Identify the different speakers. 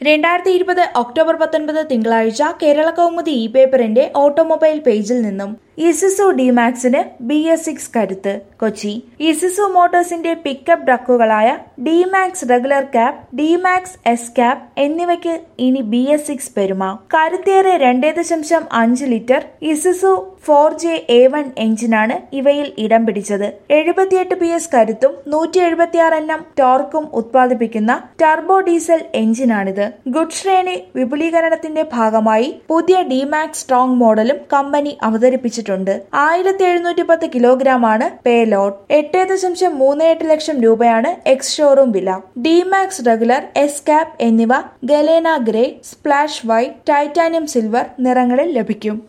Speaker 1: രണ്ടായിരത്തി ഇരുപത് ഒക്ടോബർ പത്തൊൻപത് തിങ്കളാഴ്ച കേരള കൗമുദി ഇ പേപ്പറിന്റെ ഓട്ടോമൊബൈൽ പേജിൽ നിന്നും ഇസിസു ഡിമാക്സിന് ബി എസ് സിക്സ് കരുത്ത് കൊച്ചി ഇസിസു മോട്ടോഴ്സിന്റെ പിക്കപ്പ് ട്രക്കുകളായ DMax regular cab DMax S cab എന്നിവയ്ക്ക് ഇനി ബി എസ് സിക്സ് പെരുമ കരുത്തേറെ രണ്ടേ ദശാംശം അഞ്ച് litre Isuzu four J A one എഞ്ചിനാണ് ഇവയിൽ ഇടം പിടിച്ചത് എഴുപത്തിയെട്ട് പി എസ് കരുത്തും നൂറ്റി എഴുപത്തിയാറ് എണ്ണം ടോർക്കും ഉത്പാദിപ്പിക്കുന്ന ടർബോ ഡീസൽ എഞ്ചിനാണിത് ഗുഡ് ശ്രേണി വിപുലീകരണത്തിന്റെ ഭാഗമായി പുതിയ ഡിമാക്സ് സ്ട്രോങ് മോഡലും കമ്പനി അവതരിപ്പിച്ചിട്ടുണ്ട് ആയിരത്തി എഴുന്നൂറ്റി പത്ത് കിലോഗ്രാം ആണ് പേ ലോഡ് എട്ട് ദശാംശം മൂന്ന് എട്ട് ലക്ഷം രൂപയാണ് എക്സ് ഷോറൂം വില ഡിമാക്സ് റെഗുലർ എസ് ക്യാപ് എന്നിവ Galena grey splash white titanium silver നിറങ്ങളിൽ ലഭിക്കും